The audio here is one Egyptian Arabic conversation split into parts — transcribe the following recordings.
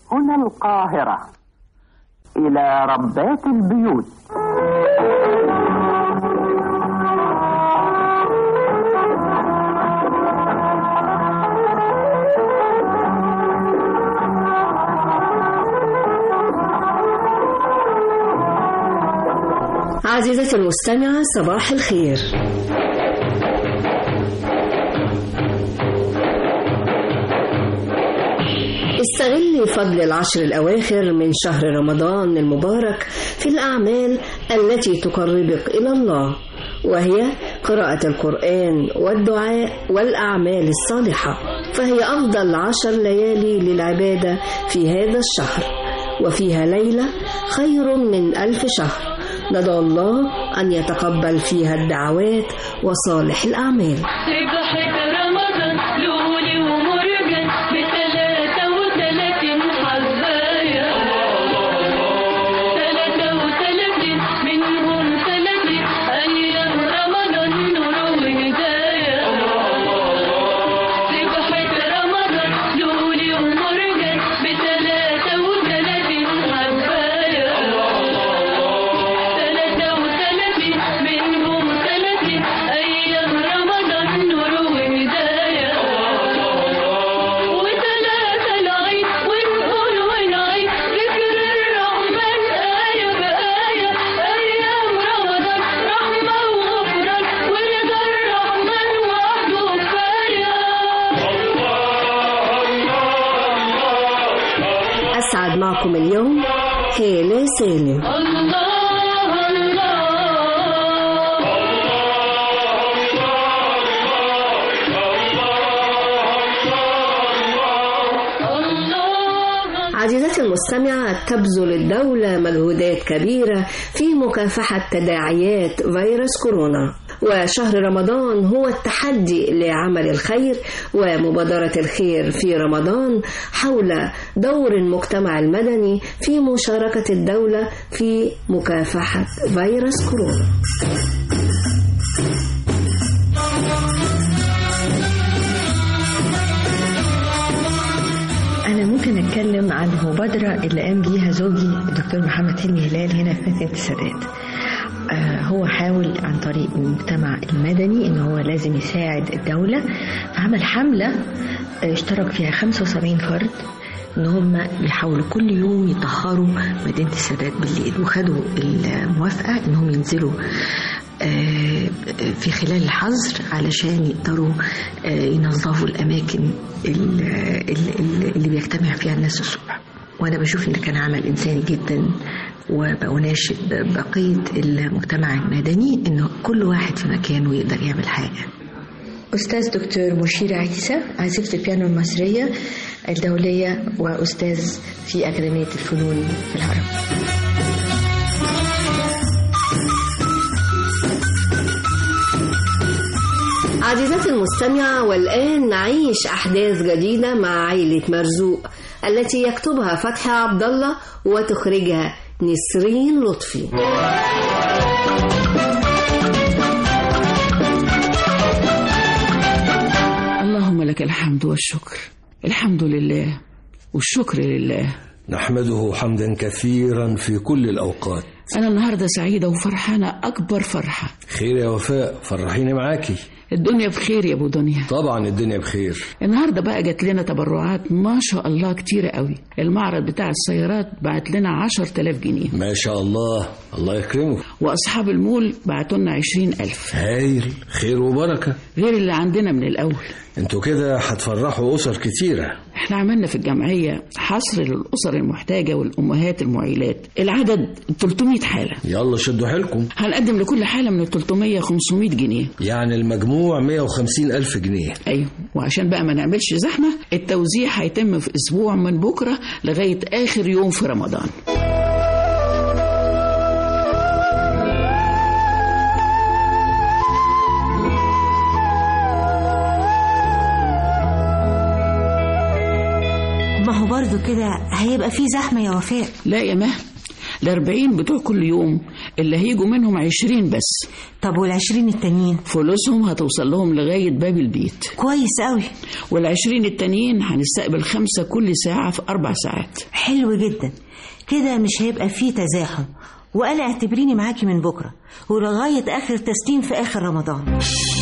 هنا القاهرة إلى ربات البيوت عزيزتي المستمعة صباح الخير استغلي فضل العشر الأواخر من شهر رمضان المبارك في الأعمال التي تقربك إلى الله وهي قراءة القرآن والدعاء والأعمال الصالحة فهي أفضل عشر ليالي للعبادة في هذا الشهر وفيها ليلة خير من ألف شهر ندعو الله أن يتقبل فيها الدعوات وصالح الأعمال ربحت رمضان لولي ومرجان بثلاثة وثلاثين حباية ثلاثة وثلاثين منهم ثلاثين أيام رمضان نور وهداية ربحت رمضان لولي ومرجان بثلاثة وثلاثين حباية ثلاثة وثلاثين منهم ثلاثين أيام رمضان نور وهداية وثلاثة العيد ونقول ونعيد ذكر الرحمن آية بآية أيام رمضان رحمة وغفران ورضا الرحمن وحده كفاية أسعد معكم اليوم هالة سالم الله الله الله عزيزتي المستمعة تبذل الدولة مجهودات كبيرة في مكافحة تداعيات فيروس كورونا وشهر رمضان هو التحدي لعمل الخير ومبادرة الخير في رمضان حول دور المجتمع المدني في مشاركة الدولة في مكافحة فيروس كورونا أنا ممكن أتكلم عن مبادرة اللي قام بيها زوجي الدكتور محمد حلمي هلال هنا في مدينة السادات. آه، هو حاول عن طريق المجتمع المدني إن هو لازم يساعد الدولة فعمل حملة آه، اشترك فيها 75 فرد إن هم بيحاولوا كل يوم يطهروا مدينة السادات بالليل وخدوا الموافقة إنهم ينزلوا آه، في خلال الحظر علشان يقدروا آه، ينظفوا الأماكن ال- ال- ال- اللي بيجتمع فيها الناس الصبح وأنا بشوف إن كان عمل إنساني جدا وبناشد بقية المجتمع المدني إنه كل واحد في مكانه يقدر يعمل حاجة أستاذ دكتور مشير عيسى عازفة البيانو المصرية الدولية وأستاذ في أكاديمية الفنون في الهرم عزيزتي المستمعة والآن نعيش أحداث جديدة مع عائلة مرزوق التي يكتبها فتحي عبد الله وتخرجها نسرين لطفي اللهم لك الحمد والشكر الحمد لله والشكر لله نحمده حمدا كثيرا في كل الأوقات أنا النهاردة سعيدة وفرحانة أكبر فرحة خير يا وفاء فرحيني معاكي الدنيا بخير يا أبو دنيا طبعا الدنيا بخير النهاردة بقى جات لنا تبرعات ما شاء الله كتيرة قوي المعرض بتاع السيارات بعت لنا عشر تلاف جنيه ما شاء الله الله يكرمه وأصحاب المول بعتوا لنا عشرين ألف هايل خير وبركة غير اللي عندنا من الأول انتوا كده هتفرحوا أسر كتيرة احنا عملنا في الجمعية حصر للأسر المحتاجة والأمهات المعيلات العدد 300 حالة يلا شدوا حيلكم هنقدم لكل حالة من ال 300 500 جنيه يعني المجموع 150 ألف جنيه ايوه وعشان بقى ما نعملش زحمه التوزيع هيتم في اسبوع من بكره لغايه اخر يوم في رمضان ما هو برضو كده هيبقى في زحمة يا وفاء لا يا مه الأربعين بتوع كل يوم اللي هيجوا منهم عشرين بس طب والعشرين التانيين فلوسهم هتوصل لهم لغاية باب البيت كويس قوي والعشرين التانيين هنستقبل خمسة كل ساعة في أربع ساعات حلو جدا كده مش هيبقى فيه تزاحم وأنا اعتبريني معاكي من بكرة ولغاية آخر تسليم في آخر رمضان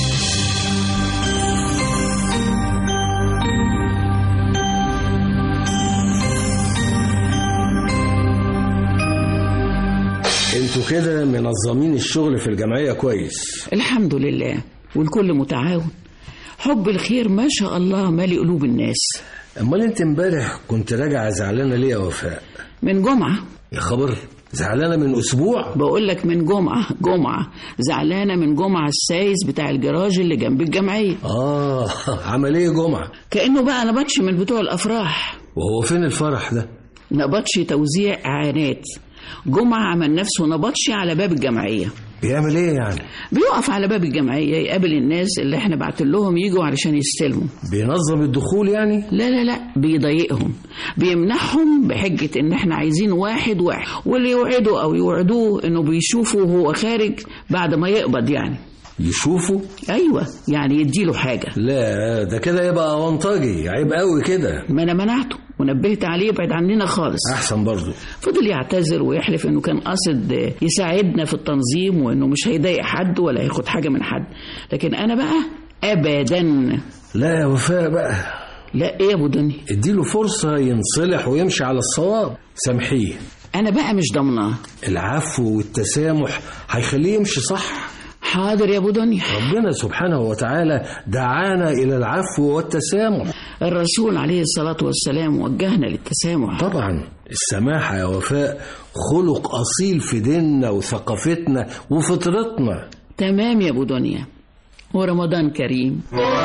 انتوا كده منظمين الشغل في الجمعية كويس الحمد لله والكل متعاون حب الخير ما شاء الله مالي قلوب الناس امال انت امبارح كنت راجعة زعلانة ليه يا وفاء من جمعة يا خبر زعلانة من اسبوع بقول لك من جمعة جمعة زعلانة من جمعة السايس بتاع الجراج اللي جنب الجمعية اه عمل ايه جمعة كأنه بقى نبطش من بتوع الأفراح وهو فين الفرح ده نبطش توزيع إعانات جمعة عمل نفسه نبطشي على باب الجمعية بيعمل ايه يعني بيقف على باب الجمعية يقابل الناس اللي احنا بعت لهم يجوا علشان يستلموا بينظم الدخول يعني لا لا لا بيضايقهم بيمنحهم بحجة ان احنا عايزين واحد واحد واللي يوعدوا او يوعدوه انه بيشوفوا وهو خارج بعد ما يقبض يعني يشوفوا ايوه يعني يديله حاجة لا ده كده يبقى اونطاجي عيب قوي كده ما انا منعته ونبهت عليه يبعد عننا خالص احسن برضو فضل يعتذر ويحلف انه كان قاصد يساعدنا في التنظيم وانه مش هيضايق حد ولا هياخد حاجه من حد لكن انا بقى ابدا لا يا وفاء بقى لا ايه يا ابو دنيا اديله فرصة ينصلح ويمشي على الصواب سامحيه انا بقى مش ضامناه العفو والتسامح هيخليه يمشي صح حاضر يا ابو دنيا ربنا سبحانه وتعالى دعانا إلى العفو والتسامح الرسول عليه الصلاه والسلام وجهنا للتسامح طبعا السماحة يا وفاء خلق أصيل في ديننا وثقافتنا وفطرتنا تمام يا ابو دنيا ورمضان كريم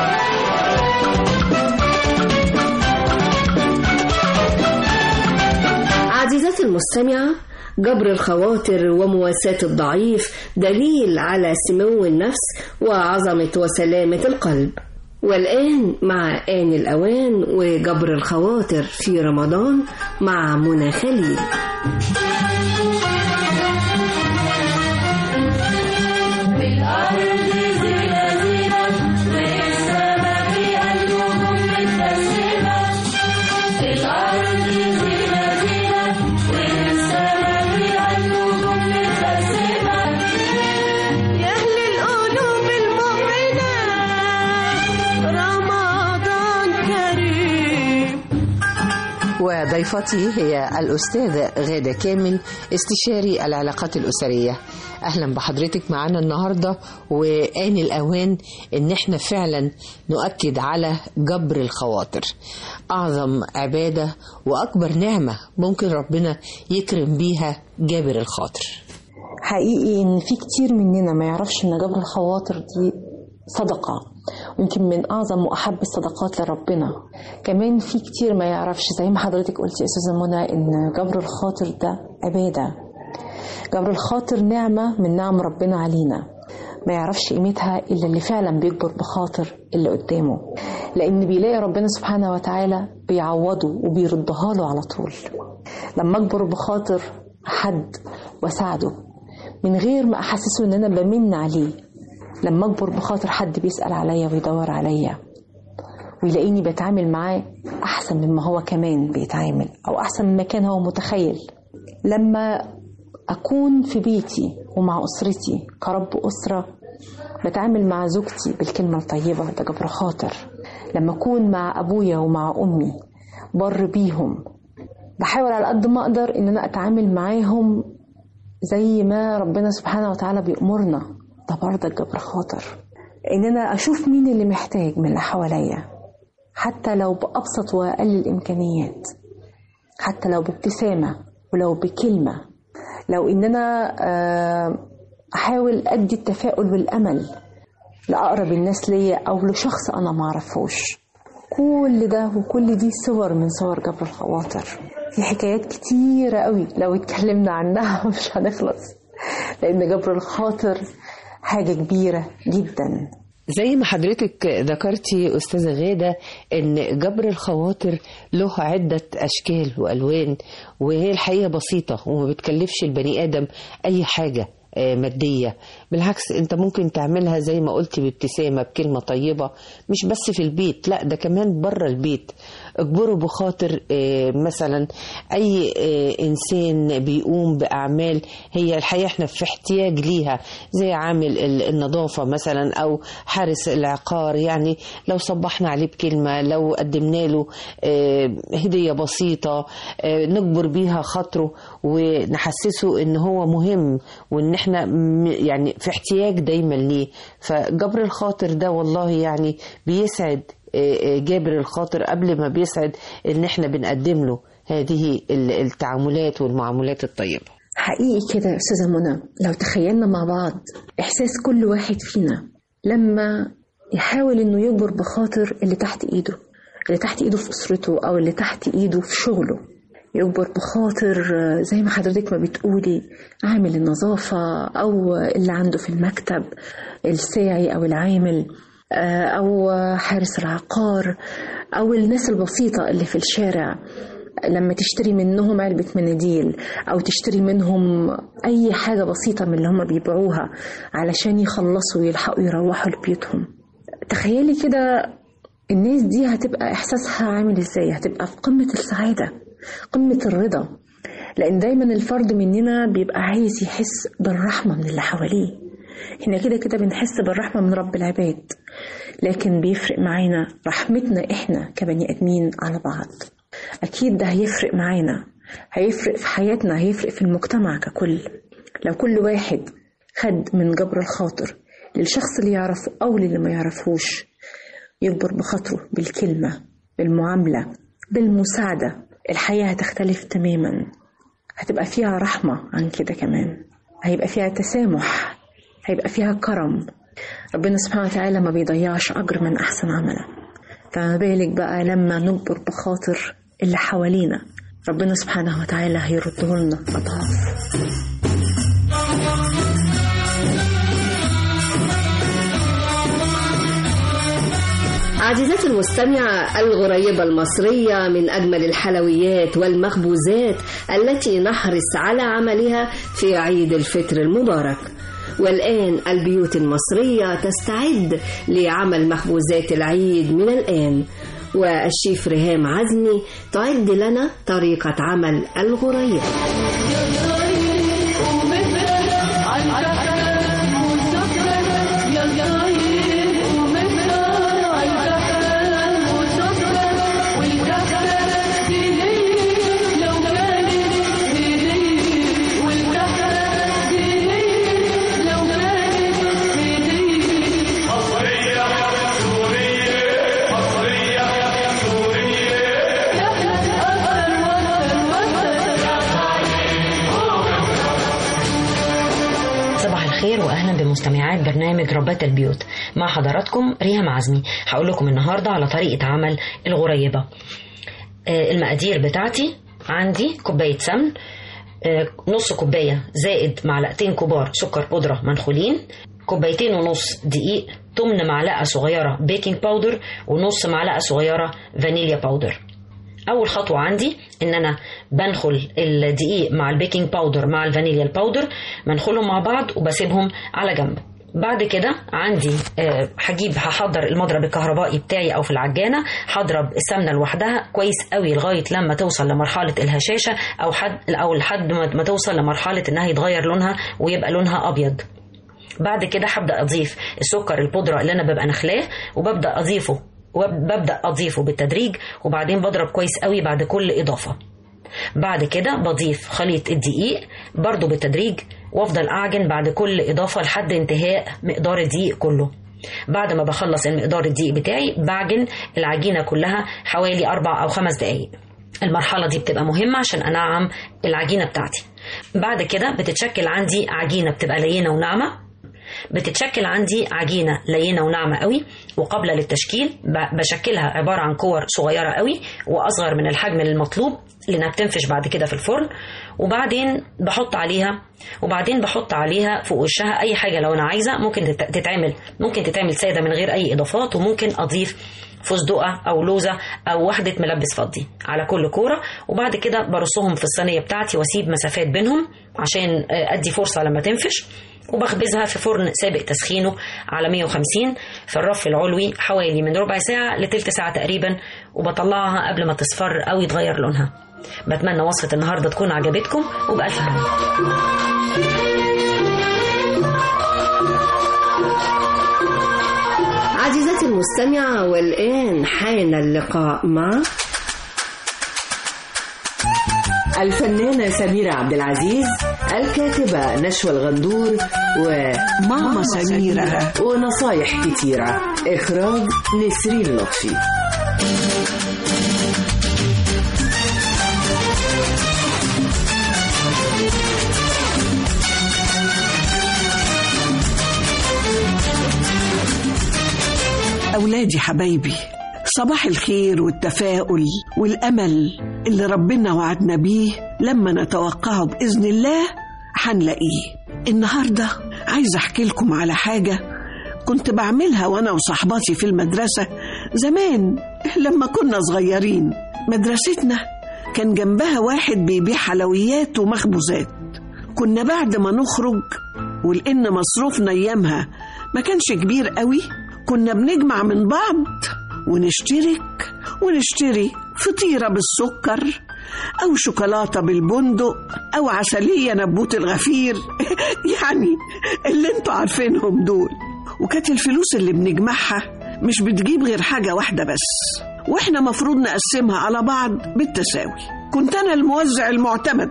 عزيزتي المستمعة جبر الخواطر ومواساة الضعيف دليل على سمو النفس وعظمة وسلامة القلب والآن مع آن الأوان وجبر الخواطر في رمضان مع منى خليل يا أهل القلوب المؤمنة رمضان كريم وضيفتي هي الأستاذة غادة كامل استشاري العلاقات الأسرية أهلا بحضرتك معانا النهاردة وآن الأوان إن احنا فعلا نؤكد على جبر الخواطر أعظم عبادة وأكبر نعمة ممكن ربنا يكرم بيها جابر الخاطر حقيقي ان في كتير مننا ما يعرفش ان جبر الخواطر دي صدقة ويمكن من أعظم وأحب الصدقات لربنا كمان في كتير ما يعرفش زي ما حضرتك قلتي يا أستاذة منى إن جبر الخاطر ده عبادة جبر الخاطر نعمة من نعم ربنا علينا ما يعرفش قيمتها إلا اللي فعلا بيكبر بخاطر اللي قدامه لأن بيلاقي ربنا سبحانه وتعالى بيعوضه وبيردها له على طول لما أكبر بخاطر حد وساعده من غير ما أحسسه إن أنا بمن عليه لما أكبر بخاطر حد بيسأل عليا ويدور عليا ويلاقيني بتعامل معاه أحسن مما هو كمان بيتعامل أو أحسن مما كان هو متخيل لما أكون في بيتي ومع أسرتي كرب أسرة بتعامل مع زوجتي بالكلمة الطيبة ده جبر خاطر لما أكون مع أبويا ومع أمي بر بيهم بحاول على قد ما أقدر إن أنا أتعامل معاهم زي ما ربنا سبحانه وتعالى بيأمرنا ده برضه جبر خاطر إن أنا أشوف مين اللي محتاج من اللي حواليا حتى لو بأبسط وأقل الإمكانيات حتى لو بابتسامة ولو بكلمة لو إن أنا آه، أحاول أدي التفاؤل والأمل لأقرب الناس ليا أو لشخص أنا معرفوش كل ده وكل دي صور من صور جبر الخواطر في حكايات كتيرة قوي لو اتكلمنا عنها مش هنخلص لأن جبر الخاطر حاجة كبيرة جدا زي ما حضرتك ذكرتي أستاذة غادة إن جبر الخواطر له عدة أشكال وألوان وهي الحقيقة بسيطة وما بتكلفش البني آدم أي حاجة آه، مادية بالعكس انت ممكن تعملها زي ما قلت بابتسامة بكلمة طيبة مش بس في البيت لا ده كمان بره البيت اجبره بخاطر آه، مثلا اي آه، انسان بيقوم باعمال هي الحقيقه احنا في احتياج ليها زي عامل ال- النظافه مثلا او حارس العقار يعني لو صبحنا عليه بكلمه لو قدمنا له آه، هديه بسيطه آه، نجبر بيها خاطره ونحسسه ان هو مهم وان احنا م- يعني في احتياج دايما ليه فجبر الخاطر ده والله يعني بيسعد آه، آه، جابر الخاطر قبل ما بيسعد ان احنا بنقدم له هذه ال- التعاملات والمعاملات الطيبه حقيقي كده يا أستاذة منى لو تخيلنا مع بعض إحساس كل واحد فينا لما يحاول إنه يجبر بخاطر اللي تحت إيده اللي تحت إيده في أسرته أو اللي تحت إيده في شغله يجبر بخاطر آه، زي ما حضرتك ما بتقولي عامل النظافة أو اللي عنده في المكتب الساعي أو العامل آه، أو حارس العقار أو الناس البسيطة اللي في الشارع لما تشتري منهم علبة مناديل أو تشتري منهم أي حاجة بسيطة من اللي هم بيبيعوها علشان يخلصوا ويلحقوا يروحوا لبيوتهم تخيلي كده الناس دي هتبقى إحساسها عامل إزاي هتبقى في قمة السعادة قمة الرضا لأن دايما الفرد مننا بيبقى عايز يحس بالرحمة من اللي حواليه احنا كده كده بنحس بالرحمة من رب العباد لكن بيفرق معانا رحمتنا احنا كبني ادمين على بعض اكيد ده هيفرق معانا هيفرق في حياتنا هيفرق في المجتمع ككل لو كل واحد خد من جبر الخاطر للشخص اللي يعرفه او للي ما يعرفوش يجبر بخاطره بالكلمة بالمعاملة بالمساعدة الحياة هتختلف تماما هتبقى فيها رحمة عن كده كمان هيبقى فيها تسامح هيبقى فيها كرم ربنا سبحانه وتعالى ما بيضيعش أجر من أحسن عملا فما بالك بقى لما نجبر بخاطر اللي حوالينا ربنا سبحانه وتعالى هيرده لنا أضعاف عزيزتي المستمعة الغريبة المصرية من أجمل الحلويات والمخبوزات التي نحرص على عملها في عيد الفطر المبارك والآن البيوت المصرية تستعد لعمل مخبوزات العيد من الآن والشيف ريهام عزمي تعد لنا طريقة عمل الغريبة صباح الخير واهلا بمستمعات برنامج ربات البيوت مع حضراتكم ريهام عزمي هقول لكم النهارده على طريقه عمل الغريبه آه، المقادير بتاعتي عندي كوبايه سمن آه، نص كوبايه زائد معلقتين كبار سكر بودره منخولين كوبايتين ونص دقيق تمن معلقه صغيره بيكنج باودر ونص معلقه صغيره فانيليا باودر اول خطوه عندي ان انا بنخل الدقيق مع البيكنج باودر مع الفانيليا الباودر بنخلهم مع بعض وبسيبهم على جنب بعد كده عندي آه، هجيب هحضر المضرب الكهربائي بتاعي او في العجانه هضرب السمنه لوحدها كويس قوي لغايه لما توصل لمرحله الهشاشه او حد او لحد ما ما توصل لمرحله انها يتغير لونها ويبقى لونها ابيض بعد كده هبدا اضيف السكر البودره اللي انا ببقى نخلاه وببدا اضيفه وببدا اضيفه بالتدريج وبعدين بضرب كويس قوي بعد كل اضافه بعد كده بضيف خليط الدقيق برضو بالتدريج وافضل اعجن بعد كل اضافه لحد انتهاء مقدار الدقيق كله بعد ما بخلص المقدار الدقيق بتاعي بعجن العجينه كلها حوالي اربع او خمس دقائق المرحله دي بتبقى مهمه عشان انعم العجينه بتاعتي بعد كده بتتشكل عندي عجينه بتبقى لينه وناعمه بتتشكل عندي عجينة لينة وناعمة قوي وقابلة للتشكيل ب- بشكلها عبارة عن كور صغيرة قوي وأصغر من الحجم المطلوب لأنها بتنفش بعد كده في الفرن وبعدين بحط عليها وبعدين بحط عليها فوق وشها أي حاجة لو أنا عايزة ممكن تت- تتعمل ممكن تتعمل سادة من غير أي إضافات وممكن أضيف فستقة أو لوزة أو وحدة ملبس فضي على كل كورة وبعد كده برصهم في الصينية بتاعتي وأسيب مسافات بينهم عشان آه، أدي فرصة لما تنفش وبخبزها في فرن سابق تسخينه على 150 في الرف العلوي حوالي من ربع ساعة لتلت ساعة تقريبا وبطلعها قبل ما تصفر أو يتغير لونها بتمنى وصفة النهاردة تكون عجبتكم وبألف هنا عزيزتي المستمعة والآن حان اللقاء مع الفنانة سميرة عبد العزيز الكاتبة نشوى الغندور وماما سميرة ونصايح كتيرة إخراج نسرين لطفي أولادي حبايبي صباح الخير والتفاؤل والأمل اللي ربنا وعدنا بيه لما نتوقعه بإذن الله هنلاقيه النهاردة عايزة أحكي لكم على حاجة كنت بعملها وأنا وصحباتي في المدرسة زمان لما كنا صغيرين مدرستنا كان جنبها واحد بيبيع حلويات ومخبوزات كنا بعد ما نخرج ولأن مصروفنا أيامها ما كانش كبير قوي كنا بنجمع من بعض ونشترك ونشتري فطيرة بالسكر أو شوكولاتة بالبندق أو عسلية نبوت الغفير يعني اللي انتوا عارفينهم دول وكانت الفلوس اللي بنجمعها مش بتجيب غير حاجة واحدة بس واحنا مفروض نقسمها على بعض بالتساوي كنت أنا الموزع المعتمد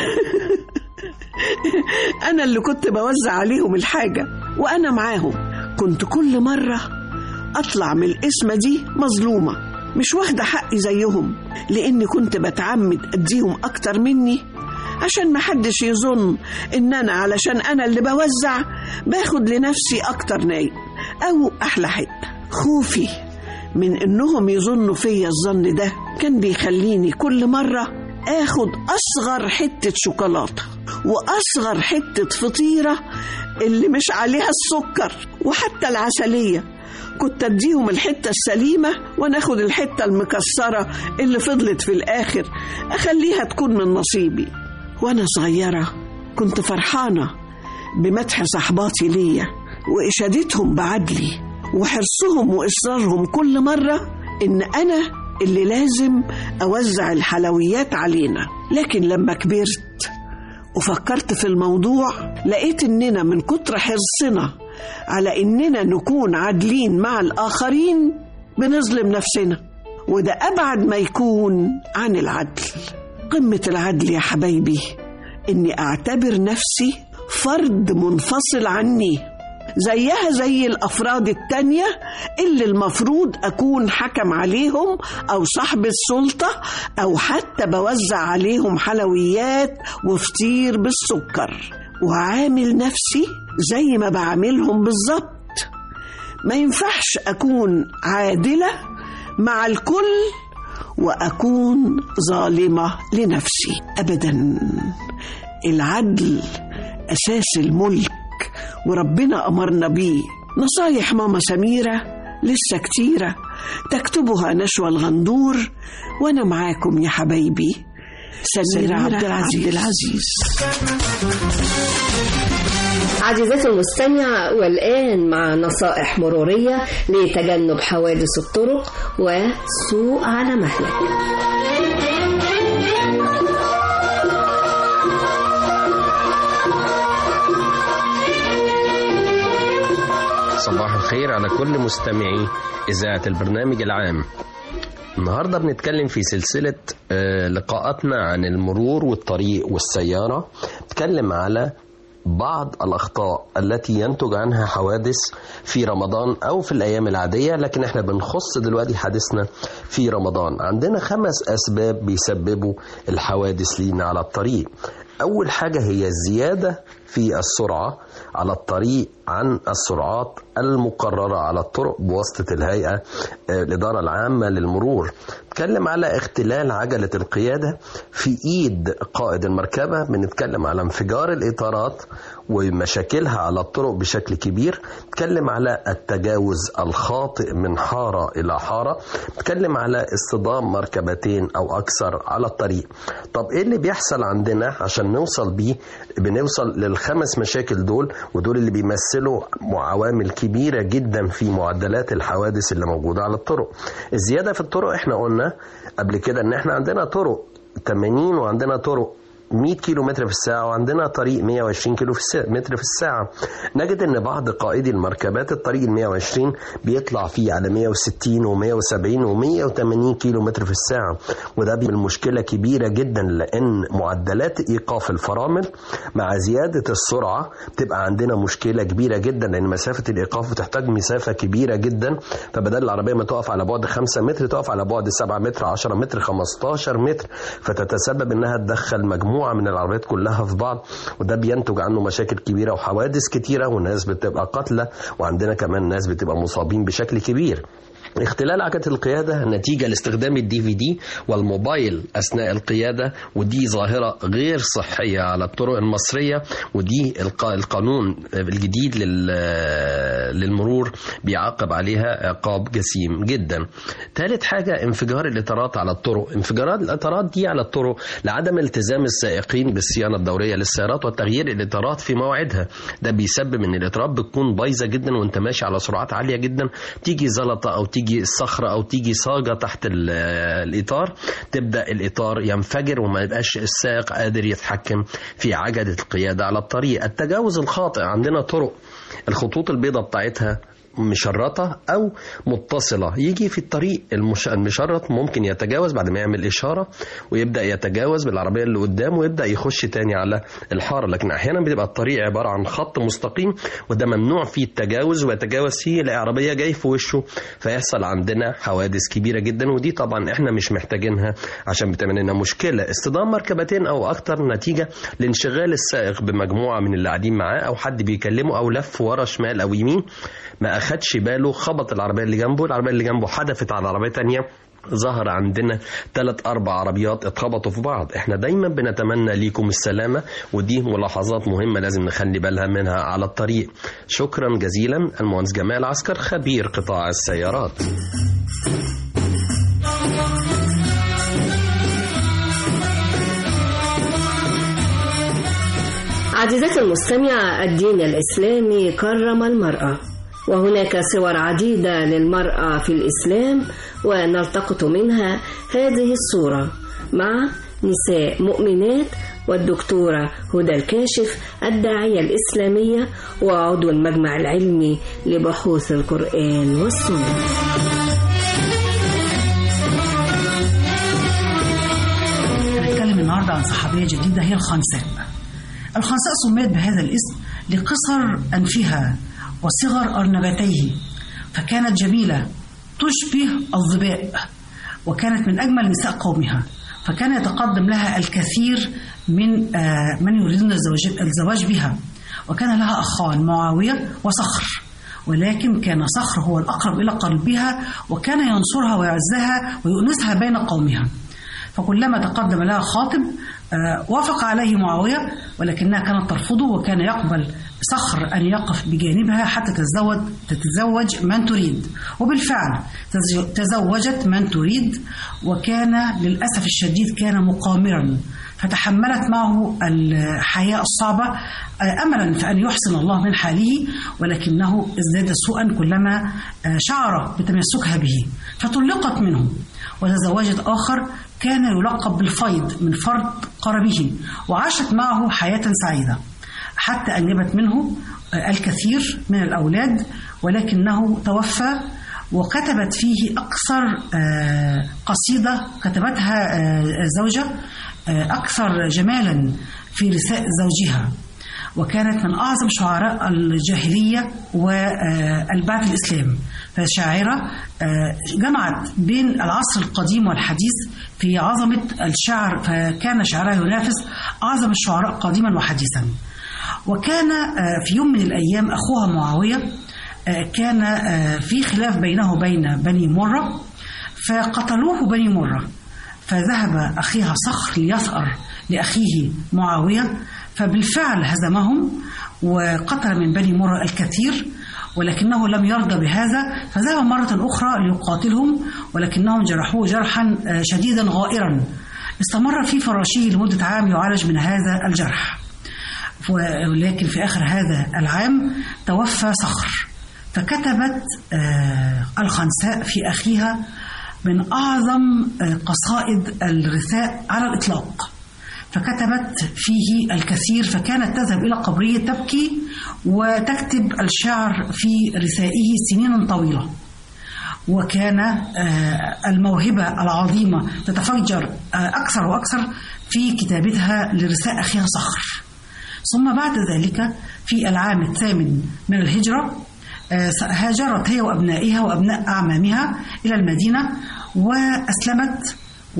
أنا اللي كنت بوزع عليهم الحاجة وأنا معاهم كنت كل مرة أطلع من القسمة دي مظلومة مش واخدة حقي زيهم لأني كنت بتعمد أديهم أكتر مني عشان محدش يظن إن أنا علشان أنا اللي بوزع باخد لنفسي أكتر نايم أو أحلى حتة خوفي من إنهم يظنوا فيا الظن ده كان بيخليني كل مرة آخد أصغر حتة شوكولاتة وأصغر حتة فطيرة اللي مش عليها السكر وحتى العسلية كنت اديهم الحتة السليمة وناخد الحتة المكسرة اللي فضلت في الآخر أخليها تكون من نصيبي وأنا صغيرة كنت فرحانة بمدح صحباتي ليا وإشادتهم بعدلي وحرصهم وإصرارهم كل مرة إن أنا اللي لازم أوزع الحلويات علينا لكن لما كبرت وفكرت في الموضوع لقيت إننا من كتر حرصنا على إننا نكون عادلين مع الآخرين بنظلم نفسنا وده أبعد ما يكون عن العدل قمة العدل يا حبايبي إني أعتبر نفسي فرد منفصل عني زيها زي الأفراد التانية اللي المفروض أكون حكم عليهم أو صاحب السلطة أو حتى بوزع عليهم حلويات وفطير بالسكر وعامل نفسي زي ما بعملهم بالظبط ما ينفعش أكون عادلة مع الكل وأكون ظالمة لنفسي أبدا العدل أساس الملك وربنا أمرنا بيه نصايح ماما سميرة لسه كتيرة تكتبها نشوى الغندور وأنا معاكم يا حبايبي سميرة, سميرة عبد العزيز, عبد العزيز. عزيزتي المستمع والآن مع نصائح مرورية لتجنب حوادث الطرق وسوء على مهلك صباح الخير على كل مستمعي إذاعة البرنامج العام النهاردة بنتكلم في سلسلة آه، لقاءاتنا عن المرور والطريق والسيارة نتكلم على بعض الأخطاء التي ينتج عنها حوادث في رمضان أو في الأيام العادية لكن احنا بنخص دلوقتي حديثنا في رمضان عندنا خمس أسباب بيسببوا الحوادث لينا على الطريق أول حاجة هي الزيادة في السرعة على الطريق عن السرعات المقررة على الطرق بواسطة الهيئة آه، الإدارة العامة للمرور بنتكلم على اختلال عجلة القيادة في إيد قائد المركبة بنتكلم على انفجار الإطارات ومشاكلها على الطرق بشكل كبير بنتكلم على التجاوز الخاطئ من حارة إلى حارة بنتكلم على اصطدام مركبتين أو أكثر على الطريق طب إيه اللي بيحصل عندنا عشان نوصل بيه بنوصل للخمس مشاكل دول ودول اللي بيمثلوا عوامل كبيرة جدا في معدلات الحوادث اللي موجودة على الطرق الزيادة في الطرق احنا قلنا قبل كده ان احنا عندنا طرق 80 وعندنا طرق 100 كيلو متر في الساعة وعندنا طريق 120 كيلو في الساعة متر في الساعة نجد ان بعض قائدي المركبات الطريق ال 120 بيطلع فيه على 160 و170 و180 كيلو متر في الساعة وده بيعمل مشكلة كبيرة جدا لان معدلات ايقاف الفرامل مع زيادة السرعة بتبقى عندنا مشكلة كبيرة جدا لان مسافة الايقاف بتحتاج مسافة كبيرة جدا فبدل العربية ما تقف على بعد 5 متر تقف على بعد 7 متر 10 متر 15 متر فتتسبب انها تدخل مجموعة من العربيات كلها في بعض وده بينتج عنه مشاكل كبيرة وحوادث كتيرة والناس بتبقى قاتلة وعندنا كمان ناس بتبقى مصابين بشكل كبير اختلال عجلة القيادة نتيجة لاستخدام الدي في دي والموبايل أثناء القيادة ودي ظاهرة غير صحية على الطرق المصرية ودي الق- القانون الجديد لل- للمرور بيعاقب عليها عقاب جسيم جدا ثالث حاجة انفجار الإطارات على الطرق انفجارات الإطارات دي على الطرق لعدم التزام السائقين بالصيانة الدورية للسيارات وتغيير الإطارات في مواعيدها ده بيسبب ان الإطارات بتكون بايظة جدا وانت ماشي على سرعات عالية جدا تيجي زلطة أو تيجي الصخرة أو تيجي صاجة تحت ال- الإطار تبدأ الإطار ينفجر وما يبقاش السائق قادر يتحكم في عجلة القيادة على الطريق التجاوز الخاطئ عندنا طرق الخطوط البيضاء بتاعتها مشرطة أو متصلة يجي في الطريق المش... المشرط ممكن يتجاوز بعد ما يعمل إشارة ويبدأ يتجاوز بالعربية اللي قدامه ويبدأ يخش تاني على الحارة لكن أحيانا بتبقى الطريق عبارة عن خط مستقيم وده ممنوع فيه التجاوز ويتجاوز فيه يلاقي عربية جاي في وشه فيحصل عندنا حوادث كبيرة جدا ودي طبعا احنا مش محتاجينها عشان بتعمل لنا مشكلة اصطدام مركبتين أو أكتر نتيجة لانشغال السائق بمجموعة من اللي قاعدين معاه أو حد بيكلمه أو لف ورا شمال أو يمين ما أخدش باله خبط العربية اللي جنبه العربية اللي جنبه حدفت على عربية تانية ظهر عندنا ثلاث أربع عربيات اتخبطوا في بعض احنا دايما بنتمنى ليكم السلامة ودي ملاحظات مهمة لازم نخلي بالها منها على الطريق شكرا جزيلا المهندس جمال عسكر خبير قطاع السيارات عزيزتي المستمعة الدين الإسلامي كرم المرأة وهناك صور عديدة للمرأة في الإسلام ونلتقط منها هذه الصورة مع نساء مؤمنات والدكتورة هدى الكاشف الداعية الإسلامية وعضو المجمع العلمي لبحوث القرآن والسنة هنتكلم النهارده عن صحابيه جديده هي الخنساء. الخنساء سميت بهذا الاسم لقصر انفها وصغر ارنبتيه فكانت جميله تشبه الظباء وكانت من اجمل نساء قومها فكان يتقدم لها الكثير من آه، من يريدون الزواج الزواج بها وكان لها اخان معاويه وصخر ولكن كان صخر هو الاقرب الى قلبها وكان ينصرها ويعزها ويؤنسها بين قومها فكلما تقدم لها خاطب آه، وافق عليه معاوية ولكنها كانت ترفضه وكان يقبل صخر أن يقف بجانبها حتى تتزوج تتزوج من تريد وبالفعل تزو- تزوجت من تريد وكان للأسف الشديد كان مقامرا فتحملت معه الحياة الصعبة آه، أملا في أن يحسن الله من حاله ولكنه ازداد سوءا كلما آه، شعر بتمسكها به فطلقت منه وتزوجت آخر كان يلقب بالفيض من فرد قربه وعاشت معه حياة سعيدة حتى أنجبت منه آه، الكثير من الأولاد ولكنه توفى وكتبت فيه أكثر آه، قصيدة كتبتها آه، زوجة آه، أكثر جمالا في رثاء زوجها وكانت من أعظم شعراء الجاهلية والبعث الإسلام فشاعرة آه، جمعت بين العصر القديم والحديث في عظمة الشعر فكان شعرها ينافس أعظم الشعراء قديما وحديثا وكان آه، في يوم من الأيام أخوها معاوية آه، كان آه، في خلاف بينه وبين بني مرة فقتلوه بني مرة فذهب أخيها صخر ليثأر لأخيه معاوية فبالفعل هزمهم وقتل من بني مرة الكثير ولكنه لم يرضى بهذا فذهب مرة أخرى ليقاتلهم ولكنهم جرحوه جرحا آه، شديدا غائرا استمر في فراشه لمدة عام يعالج من هذا الجرح ولكن في آخر هذا العام توفى صخر فكتبت آه، الخنساء في أخيها من أعظم آه، قصائد الرثاء على الإطلاق فكتبت فيه الكثير فكانت تذهب إلى قبره تبكي وتكتب الشعر في رثائه سنين طويلة وكان آه، الموهبة العظيمة تتفجر آه، أكثر وأكثر في كتابتها لرثاء أخيها صخر ثم بعد ذلك في العام الثامن من الهجرة آه، هاجرت هي وأبنائها وأبناء أعمامها إلى المدينة وأسلمت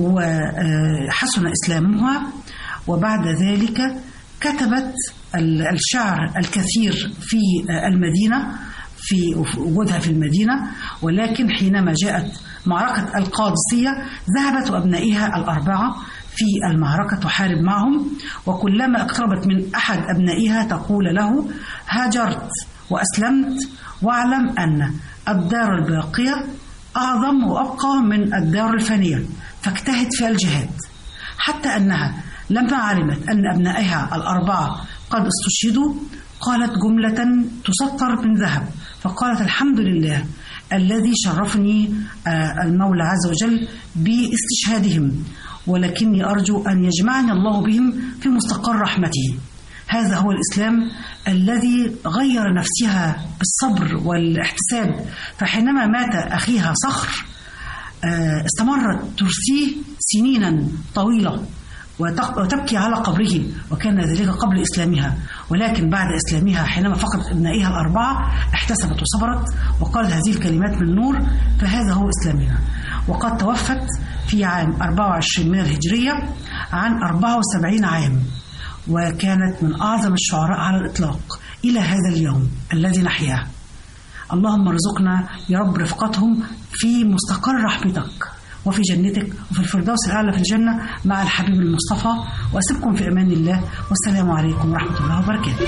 وحسن إسلامها وبعد ذلك كتبت ال- الشعر الكثير في آه، المدينة في وجودها في المدينة ولكن حينما جاءت معركة القادسية ذهبت وأبنائها الأربعة في المعركة تحارب معهم وكلما اقتربت من أحد أبنائها تقول له هاجرت وأسلمت واعلم أن الدار الباقية أعظم وأبقى من الدار الفانية فاجتهد في الجهاد حتى أنها لما علمت أن أبنائها الأربعة قد استشهدوا قالت جملة تسطر من ذهب فقالت الحمد لله الذي شرفني آه، المولى عز وجل باستشهادهم ولكني أرجو أن يجمعني الله بهم في مستقر رحمته هذا هو الإسلام الذي غير نفسها بالصبر والاحتساب فحينما مات أخيها صخر آه، استمرت ترثيه سنينا طويلة وتق- وتبكي على قبره وكان ذلك قبل إسلامها ولكن بعد إسلامها حينما فقدت أبنائها الأربعة احتسبت وصبرت وقالت هذه الكلمات من نور فهذا هو إسلامنا وقد توفت في عام 24 من الهجرية عن 74 عام وكانت من أعظم الشعراء على الإطلاق إلى هذا اليوم الذي نحياه اللهم ارزقنا يا رب رفقتهم في مستقر رحمتك وفي جنتك وفي الفردوس الأعلى في الجنة مع الحبيب المصطفى وأسيبكم في أمان الله والسلام عليكم ورحمة الله وبركاته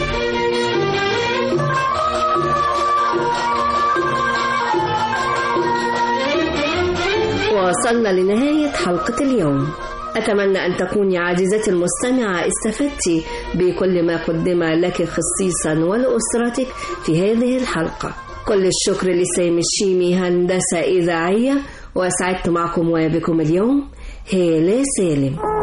وصلنا لنهاية حلقة اليوم أتمنى أن تكوني عزيزتي المستمعة استفدت بكل ما قدم لك خصيصا ولأسرتك في هذه الحلقة كل الشكر لسامي الشيمي هندسة إذاعية وأسعدت معكم وبكم اليوم هالة سالم